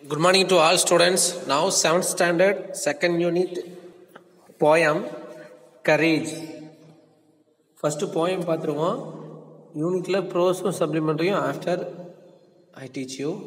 Good morning to all students. Now, 7th standard, second unit, poem, Courage. First poem பார்த்துருவோம் யூனிட்ல ப்ரோஸும் சப்ளிமெண்ட்ரியும் after I teach you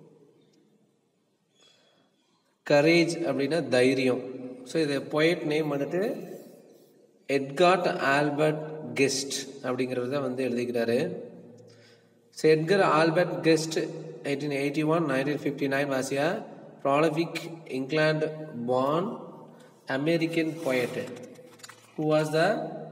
courage அப்படின்னா தைரியம் so இது poet நேம் வந்துட்டு எட்காட் ஆல்பர்ட் கெஸ்ட் அப்படிங்கிறத வந்து எழுதிக்கிறாரு So Edgar Albert Guest, 1881-1959 was a prolific England-born American poet who was the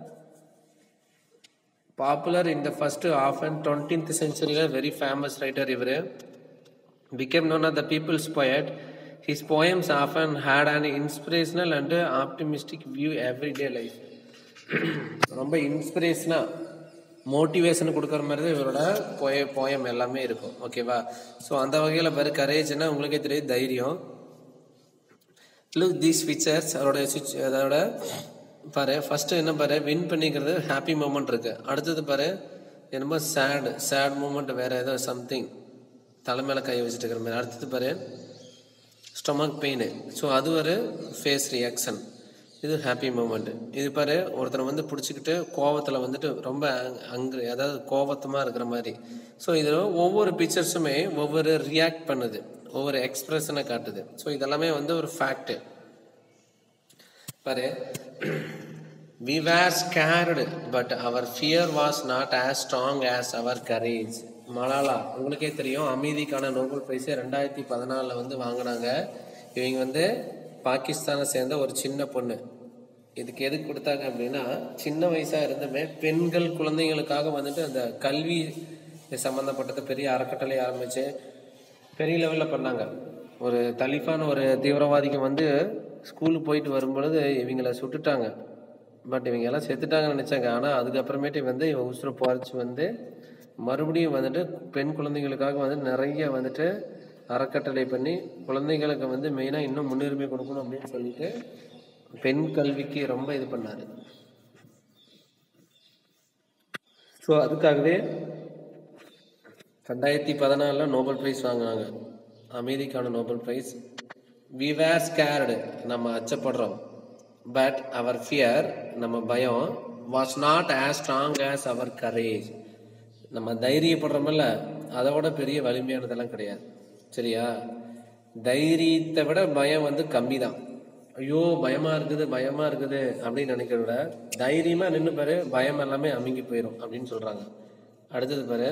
popular in the first half and 20th century, a very famous writer இவரு became known as the people's poet. His poems often had an inspirational and optimistic view everyday life. ரொம்ப இன்ஸ்பிரேஷனாக motivation கொடுக்குற மாதிரி தான் இவரோட போய poem எல்லாமே இருக்கும் ஓகேவா ஸோ அந்த வகையில் பாரு கரேஜ்னா உங்களுக்கே தெரியும் தைரியம் லுக் தீஸ் ஃபீச்சர்ஸ் அவரோட சுச் அதோட பாரு ஃபர்ஸ்ட் என்ன பாரு வின் பண்ணிக்கிறது ஹாப்பி மூமெண்ட் இருக்கு அடுத்தது பாரு என்னமோ சேட் சேட் மூமெண்ட் வேற ஏதோ சம்திங் தலைமையில கை வச்சுட்டு இருக்கிற மாதிரி அடுத்தது பாரு ஸ்டொமக் பெயின் ஸோ அது ஒரு ஃபேஸ் ரியாக்ஷன் இது ஹாப்பி மூமெண்ட் இது பாரு ஒருத்தரை வந்து பிடிச்சிக்கிட்டு கோவத்தில் வந்துட்டு ரொம்ப அங்கு அதாவது கோவத்தமாக இருக்கிற மாதிரி ஸோ இதில் ஒவ்வொரு பிக்சர்ஸுமே ஒவ்வொரு ரியாக்ட் பண்ணுது ஒவ்வொரு எக்ஸ்பிரஷனை காட்டுது ஸோ இதெல்லாமே வந்து ஒரு ஃபேக்ட் பாரு we were scared but our fear was not as strong as our courage Malala உங்களுக்கே தெரியும் அமைதிக்கான நோபல் பிரைஸை ரெண்டாயிரத்தி பதினாலில் வந்து வாங்கினாங்க இவங்க வந்து பாகிஸ்தானை சேர்ந்த ஒரு சின்ன பொண்ணு இதுக்கு எதுக்கு கொடுத்தாங்க அப்படின்னா சின்ன வயசா இருந்துமே பெண்கள் குழந்தைங்களுக்காக வந்துட்டு அந்த கல்வி சம்பந்தப்பட்டது பெரிய அறக்கட்டளை ஆரம்பிச்சு பெரிய லெவலில் பண்ணாங்க ஒரு தலிஃபான ஒரு தீவிரவாதிக்கு வந்து ஸ்கூலுக்கு போயிட்டு வரும்பொழுது இவங்கள சுட்டுட்டாங்க பட் இவங்க எல்லாம் செத்துட்டாங்கன்னு நினைச்சாங்க ஆனால் அதுக்கப்புறமேட்டு வந்து இவங்க உசுரை போறச்சு வந்து மறுபடியும் வந்துட்டு பெண் குழந்தைங்களுக்காக வந்து நிறைய வந்துட்டு அறக்கட்டளை பண்ணி குழந்தைங்களுக்கு வந்து மெயினாக இன்னும் முன்னுரிமை கொடுக்கணும் அப்படின்னு சொல்லிட்டு பெண் கல்விக்கு ரொம்ப இது பண்ணாரு ஸோ அதுக்காகவே ரெண்டாயிரத்தி பதினாலில் நோபல் ப்ரைஸ் வாங்கினாங்க அமைதிக்கான Nobel prize we were scared நம்ம அச்சப்படுறோம் பட் அவர் ஃபியர் நம்ம பயம் was not as strong as our courage நம்ம தைரியப்படுறோமில்ல அதை விட பெரிய வலிமையானதெல்லாம் கிடையாது சரியா தைரியத்தை விட பயம் வந்து கம்மி தான் ஐயோ பயமா இருக்குது பயமா இருக்குது அப்படின்னு நினைக்கிறத விட தைரியமா நின்று பாரு பயம் எல்லாமே அமுங்கி போயிடும் அப்படின்னு சொல்றாங்க அடுத்தது பாரு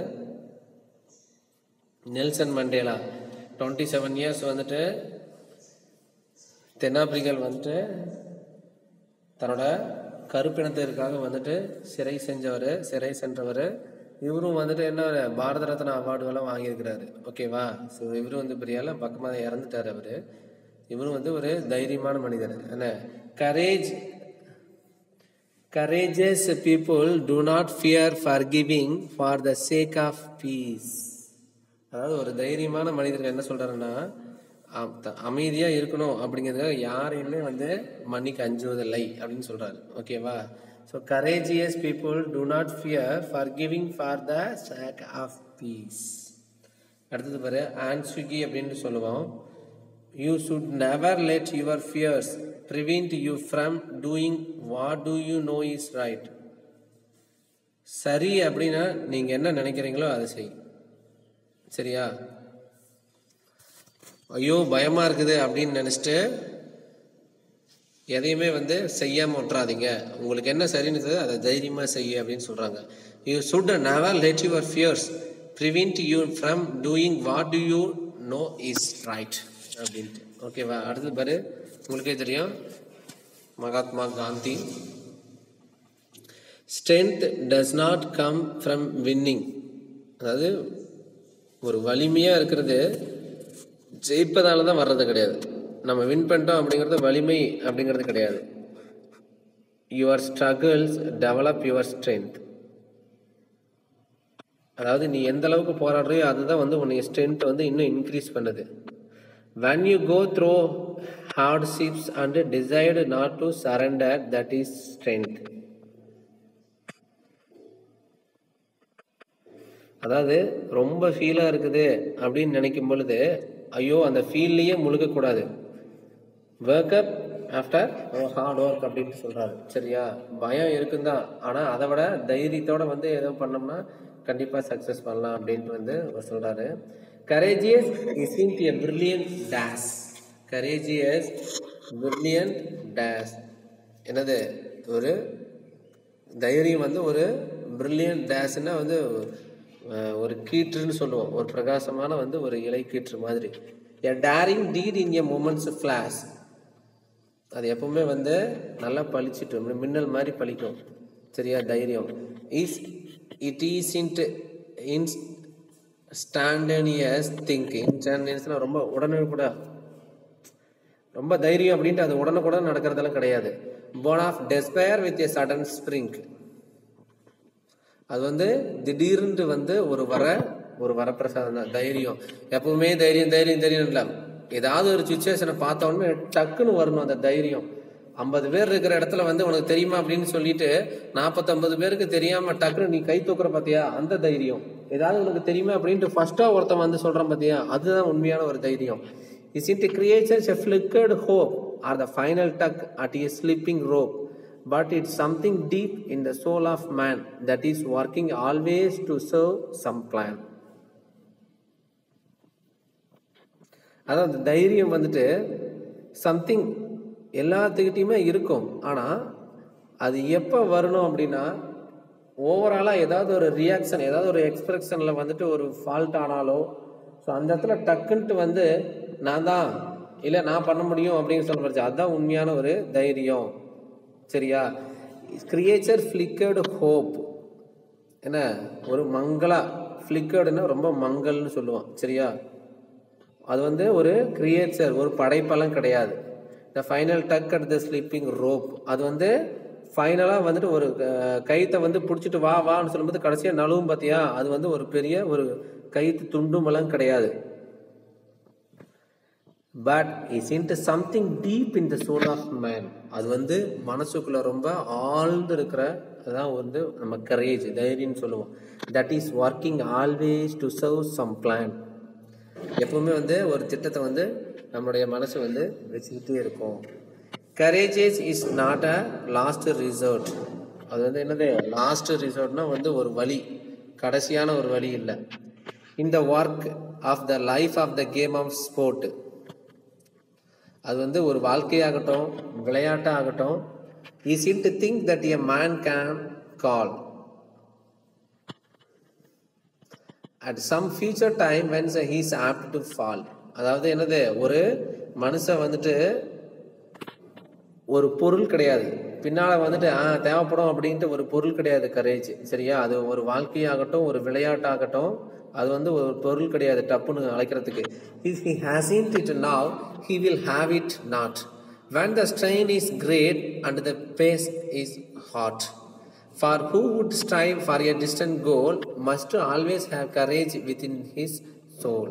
Nelson Mandela twenty seven years வந்துட்டு தென்னாப்பிரிக்கல் வந்துட்டு தன்னோட கருப்பினத்திற்காக வந்துட்டு சிறை செஞ்சவர் சிறை சென்றவர் இவரும் வந்துட்டு என்ன பாரத ரத்னா அவார்டுகள்லாம் வாங்கியிருக்கிறாரு ஓகேவா ஸோ இவரும் வந்து பெரியால பக்கமாக இறந்துட்டார் அவர் இவரும் வந்து ஒரு தைரியமான மனிதர் என்ன courage courageous people do not fear for giving for the sake of peace அதாவது ஒரு தைரியமான மனிதர்கள் என்ன சொல்றாருன்னா அமைதியா இருக்கணும் அப்படிங்கிறதுக்காக யாரையுமே வந்து மன்னிக்கு அஞ்சுவதில்லை அப்படின்னு சொல்றாரு ஓகேவா so courageous people do not fear for giving for the sake of peace அடுத்தது பாரு ஆன்ஸ்விகி அப்படின்னு சொல்லுவோம் you should never let your fears prevent you from doing what do you know is right சரி அப்படின்னா நீங்க என்ன நினைக்கிறீங்களோ அதை செய் சரியா ஐயோ பயமா இருக்குது அப்படின்னு நினைச்சிட்டு எதையுமே வந்து செய்யாம விட்டுறாதீங்க உங்களுக்கு என்ன சரின்னு அதை தைரியமா செய்ய அப்படின்னு சொல்றாங்க you should never let your fears prevent you from doing what do you know is right அப்படின்ட்டு ஓகேவா அடுத்தது பாரு உங்களுக்கே தெரியும் Mahatma Gandhi strength does not come from winning அதாவது ஒரு வலிமையா இருக்கிறது ஜெயிப்பதால தான் வர்றது கிடையாது நம்ம வின் பண்ணிட்டோம் அப்படிங்கிறது வலிமை அப்படிங்கிறது கிடையாது your struggles develop your strength அதாவது நீ எந்த அளவுக்கு போராடுறியோ அதுதான் வந்து உன்னை ஸ்ட்ரென்த் வந்து இன்னும் இன்க்ரீஸ் பண்ணுது when you go through hardships and decide not to surrender that is strength அதாவது ரொம்ப ஃபீலாக இருக்குது அப்படின்னு நினைக்கும் பொழுது ஐயோ அந்த ஃபீல்ட்லேயே முழுகக்கூடாது work up after hard work அப்படின்ட்டு சொல்றாரு சரியா பயம் இருக்குந்தான் ஆனா அதை விட தைரியத்தோட வந்து ஏதோ பண்ணோம்னா கண்டிப்பா சக்சஸ் பண்ணலாம் அப்படின்ட்டு வந்து அவர் சொல்றாரு courageous isn't a brilliant dash courageous brilliant dash என்னது ஒரு தைரியம் வந்து ஒரு பிரில்லியன் டேஸ்னா வந்து அஹ், ஒரு கீற்றுன்னு சொல்லுவோம் ஒரு பிரகாசமான வந்து ஒரு இலை கீற்று மாதிரி a daring deed in a moment's flash அது எப்பவுமே வந்து நல்லா பளிச்சிட்டு அப்படி மின்னல் மாதிரி பளிக்கும் சரியா தைரியம் இஸ் இட் ஈஸ் இன்ட் இன்ஸ் ஸ்டாண்டனியஸ் திங்கிங் இன்ஸ்டாண்டனியஸ்னா ரொம்ப உடனே கூட ரொம்ப தைரியம் அப்படின்ட்டு அது உடனுக்குடன் நடக்கிறதெல்லாம் கிடையாது born of despair with a sudden spring அது வந்து திடீர்னு வந்து ஒரு வர ஒரு வரப்பிரசாதம் தான் தைரியம் எப்பவுமே தைரியம் தைரியம் தைரியம் இல்லை ஏதாவது ஒரு சுச்சுவேஷனை பார்த்த உடனே டக்குன்னு வரணும் அந்த தைரியம் ஐம்பது பேர் இருக்கிற இடத்துல வந்து உனக்கு தெரியுமா அப்படின்னு சொல்லிட்டு நாற்பத்தொன்பது பேருக்கு தெரியாம டக்குன்னு நீ கை தூக்குற பாத்தியா அந்த தைரியம் ஏதாவது உனக்கு தெரியுமா அப்படின்ட்டு ஃபர்ஸ்டா ஒருத்தன் வந்து சொல்றான் பாத்தியா அதுதான் உண்மையான ஒரு தைரியம் isn't creatures a flickered hope or the final tug at a slipping rope but it's something deep in the soul of man that is working always to serve some plan அதான் அந்த தைரியம் வந்துட்டு something எல்லாத்துக்கிட்டையுமே இருக்கும் ஆனால் அது எப்போ வரணும் அப்படின்னா ஓவராலாக ஏதாவது ஒரு ரியாக்ஷன் ஏதாவது ஒரு எக்ஸ்பிரஷனில் வந்துட்டு ஒரு ஃபால்ட் ஆனாலோ ஸோ அந்த இடத்துல டக்குன்ட்டு வந்து நான் தான் இல்லை நான் பண்ண முடியும் அப்படின்னு சொல்ல முடியாது அதுதான் உண்மையான ஒரு தைரியம் சரியா கிரியேச்சர் ஃப்ளிக்கர்டு ஹோப் என்ன ஒரு மங்களா ஃப்ளிக்கர்டுன்னா ரொம்ப மங்கல்னு சொல்லுவோம் சரியா அது வந்து ஒரு கிரியேச்சர் ஒரு படைப்பெல்லாம் கிடையாது the final tug at the sleeping rope அது வந்து ஃபைனலாக வந்துட்டு ஒரு அஹ், கயித்தை வந்து பிடிச்சிட்டு வா வான்னு சொல்லும்போது கடைசியாக நழுவும் பார்த்தியா அது வந்து ஒரு பெரிய ஒரு கயிற்று துண்டுமெல்லாம் கிடையாது but isn't something deep in the soul of man அது வந்து மனசுக்குள்ள ரொம்ப ஆழ்ந்து இருக்கிற அதான் வந்து நம்ம கரேஜ் தைரியம்னு சொல்லுவோம் that is working always to serve some plan எப்பவுமே வந்து ஒரு திட்டத்தை வந்து நம்மளுடைய மனசு வந்து வச்சுக்கிட்டே இருக்கும் courageous is not a last resort அது வந்து என்னது லாஸ்ட் ரிசர்ட்னா வந்து ஒரு வழி கடைசியான ஒரு வழி இல்லை இந்த work of the life of the game of sport அது வந்து ஒரு வாழ்க்கையாகட்டும் விளையாட்டாகட்டும் isn't to think that a man can call at some future time when's he's apt to fall அதாவது என்னது ஒரு மனுஷன் வந்துட்டு ஒரு பொருள் கிடையாது பின்னால வந்துட்டு ஆ தேவைப்படும் அப்படின்ட்டு ஒரு பொருள் கிடையாது கரேஜ் சரியா அது ஒரு வாழ்க்கையாகட்டும் ஒரு விளையாட்டாகட்டும் அது வந்து ஒரு பொருள் கிடையாது டப்புன்னு அழைக்கிறதுக்கு if he hasn't it now he will have it not when the strain is great and the pace is hot for who would strive for a distant goal must always have courage within his soul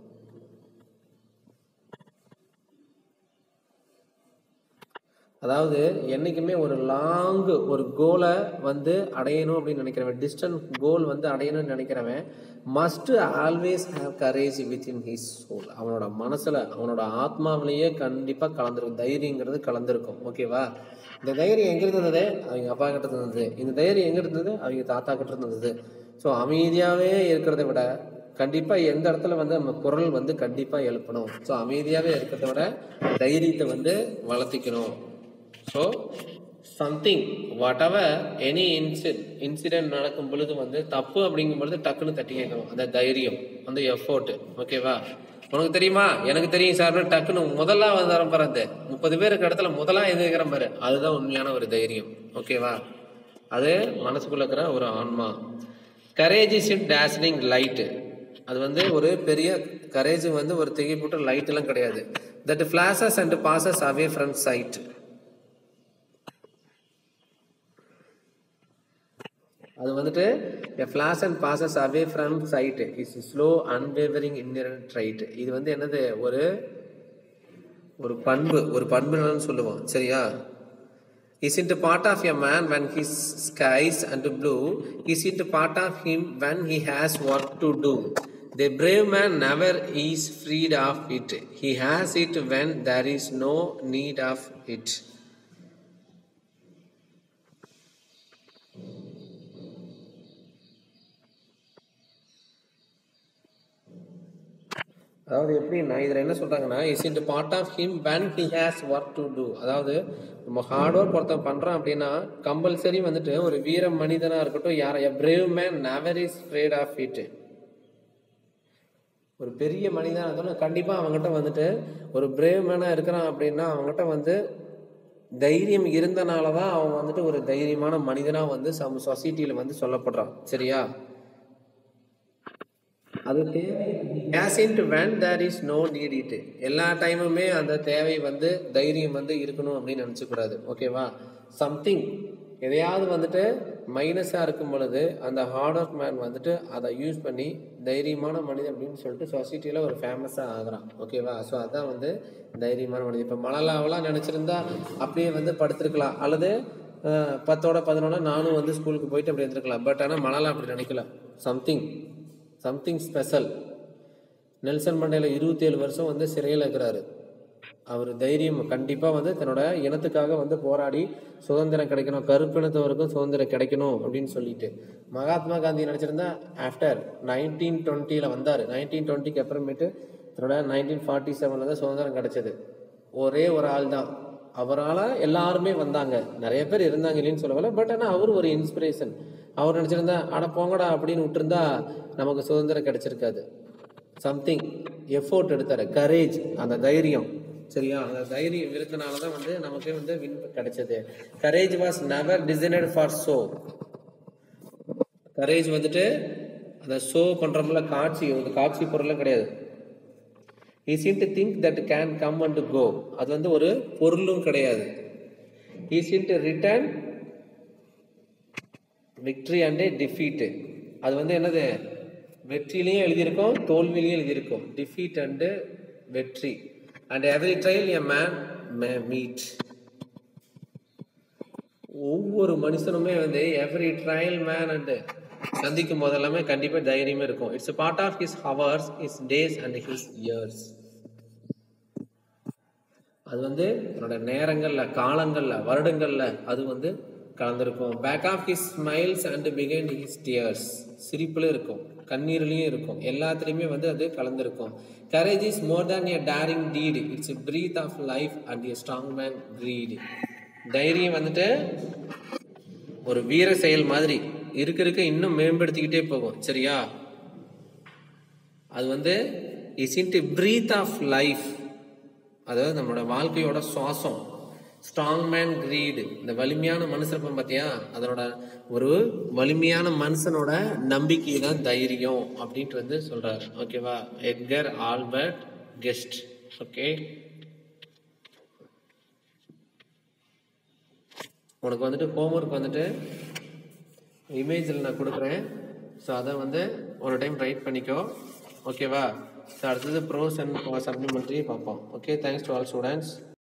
அதாவது என்னைக்குமே ஒரு long ஒரு கோலை வந்து அடையணும் அப்படின்னு நினைக்கிறவன் distance கோல் வந்து அடையணும்னு நினைக்கிறவன் must always have courage within his soul அவனோட மனசுல அவனோட ஆத்மாவிலேயே கண்டிப்பா கலந்துருக்கும் தைரியங்கிறது கலந்துருக்கும் ஓகேவா இந்த தைரியம் எங்க இருந்தது அவங்க அப்பா கிட்ட இருந்தது இந்த தைரியம் எங்க இருந்தது அவங்க தாத்தா கிட்ட இருந்தது ஸோ அமைதியாவே இருக்கிறத விட கண்டிப்பா எந்த இடத்துல வந்து நம்ம குரல் வந்து கண்டிப்பா எழுப்பணும் ஸோ அமைதியாவே இருக்கிறத விட தைரியத்தை வந்து வளர்த்திக்கணும் so something whatever any இன்சி இன்சிடென்ட் நடக்கும் பொழுது வந்து தப்பு அப்படிங்கும் பொழுது டக்குன்னு தட்டி கேட்கணும் அந்த தைரியம் அந்த எஃபோர்ட் ஓகேவா உனக்கு தெரியுமா எனக்கு தெரியும் சார் டக்குன்னு முதலா வந்து பாரு முப்பது பேருக்கு இடத்துல முதலா எதுக்கிற பாரு அதுதான் உண்மையான ஒரு தைரியம் ஓகேவா அது மனசுக்குள்ள இருக்கிற ஒரு ஆன்மா courage isn't dazzling light அது வந்து ஒரு பெரிய கரேஜ் வந்து ஒரு திகைப்பூட்ட லைட் எல்லாம் கிடையாது that flashes and passes away from sight அது வந்துட்டு a flash and passes away from sight is slow unwavering inherent trait இது வந்து என்னது ஒரு ஒரு பண்பு ஒரு பண்புன்னு சொல்லுவோம் சரியா is it part of a man when his skies and blue is it part of him when he has work to do The brave man never is freed of it. He has it when there is no need of it. அதாவது எப்படின்னா இதில் என்ன சொல்கிறாங்கன்னா isn't part of him when he has work to do அதாவது நம்ம hard work ஒருத்தன் பண்ணுறான் அப்படின்னா கம்பல்சரி வந்துட்டு ஒரு வீர மனிதனாக இருக்கட்டும் யார் a brave man never is afraid of it ஒரு பெரிய மனிதனாக இருந்தாலும் கண்டிப்பாக அவங்ககிட்ட வந்துட்டு ஒரு பிரேவ் மேனாக இருக்கிறான் அப்படின்னா அவங்ககிட்ட வந்து தைரியம் இருந்தனால தான் அவன் வந்துட்டு ஒரு தைரியமான மனிதனாக வந்து சம் சொசைட்டியில் வந்து சொல்லப்படுறான் சரியா அது தேவை case isn't when there is no need it எல்லா டைமுமே அந்த தேவை வந்து தைரியம் வந்து இருக்கணும் அப்படின்னு நினச்சக்கூடாது ஓகேவா சம்திங் எதையாவது வந்துட்டு மைனஸாக இருக்கும் பொழுது அந்த ஹார்ட் ஒர்க் மேன் வந்துட்டு அதை யூஸ் பண்ணி தைரியமான மனிதன் அப்படின்னு சொல்லிட்டு சொசைட்டியில் ஒரு ஃபேமஸாக ஆகுறான் ஓகேவா ஸோ அதான் வந்து தைரியமான மனிதன் இப்போ மழலாவெல்லாம் நினச்சிருந்தா அப்படியே வந்து படுத்திருக்கலாம் அல்லது அஹ், பத்தோட பதினொன்று நானும் வந்து ஸ்கூலுக்கு போயிட்டு அப்படி இருந்திருக்கலாம் பட் ஆனால் மழலாம் அப்படி நினைக்கல சம்திங் சம்திங் ஸ்பெஷல் நெல்சன் மண்டேல இருபத்தேழு வருஷம் வந்து சிறையில் இருக்கிறாரு அவர் தைரியம் கண்டிப்பாக வந்து தன்னோட இனத்துக்காக வந்து போராடி சுதந்திரம் கிடைக்கணும் கருப்பினத்தவருக்கும் சுதந்திரம் கிடைக்கணும் அப்படின்னு சொல்லிட்டு மகாத்மா காந்தி நினச்சிருந்தா ஆஃப்டர் நைன்டீன் டுவெண்ட்டியில் வந்தார் நைன்டீன் டுவெண்ட்டிக்கு அப்புறமேட்டு தன்னோட நைன்டீன் ஃபார்ட்டி செவனில் தான் சுதந்திரம் கிடைச்சது ஒரே ஒரு ஆள் தான் அவரால் எல்லாருமே வந்தாங்க நிறைய பேர் இருந்தாங்க இல்லைன்னு சொல்லவில்லை பட் ஆனால் அவர் ஒரு இன்ஸ்பிரேஷன் அவர் நினச்சிருந்தா அட போங்கடா அப்படின்னு விட்டுருந்தா நமக்கு சுதந்திரம் கிடைச்சிருக்காது சம்திங் எஃபோர்ட் எடுத்தாரு கரேஜ் அந்த தைரியம் சரியா அந்த தைரியம் இருக்கனால தான் வந்து நமக்கு வந்து வின் கிடைச்சது courage was never designed for show courage வந்துட்டு அந்த ஷோ பண்றோம்ல காட்சி ஒரு காட்சி பொருளும் கிடையாது he seemed to think that can come and go அது வந்து ஒரு பொருளும் கிடையாது he seemed to return victory and a defeat அது வந்து என்னது வெற்றிலையும் எழுதியிருக்கும் தோல்வியிலையும் எழுதியிருக்கும் defeat and வெற்றி and every trial a man may meet ஒவ்வொரு மனுஷனுமே வந்து எவ்ரி ட்ரையல் மேன் அண்ட் சந்திக்கும் போதெல்லாமே கண்டிப்பா தைரியமே இருக்கும் it's part of his hours his days and his years அது வந்து தன்னோட நேரங்கள்ல காலங்கள்ல வருடங்கள்ல அது வந்து கலந்திருக்கும் back of his smiles and behind his tears சிரிப்புல இருக்கும் கண்ணீர்லயும் இருக்கும் எல்லாத்துலயுமே வந்து அது கலந்திருக்கும் courage is more than a daring deed it's breath of life and a strong man breed தைரியம் வந்துட்டு ஒரு வீர செயல் மாதிரி இருக்க இருக்க இன்னும் மேம்படுத்திக்கிட்டே போகும் சரியா அது வந்து isn't breath of life அதாவது நம்மளோட வாழ்க்கையோட சுவாசம் ஸ்ட்ராங் மேன் கிரீடு இந்த வலிமையான மனுஷன் இருப்பான் பார்த்தியா அதனோட ஒரு வலிமையான மனுஷனோட நம்பிக்கை தான் தைரியம் அப்படின்ட்டு வந்து சொல்றாரு ஓகேவா எட்கர் ஆல்பர்ட் கெஸ்ட் ஓகே உனக்கு வந்துட்டு ஹோம்ஒர்க் வந்துட்டு இமேஜில் நான் கொடுக்குறேன் ஸோ அதை வந்து ஒரு டைம் ரைட் பண்ணிக்கோ ஓகேவா ஸோ அடுத்தது ப்ரோஸ் அண்ட் சப்ளிமெண்ட்ரி பார்ப்போம் okay thanks to all students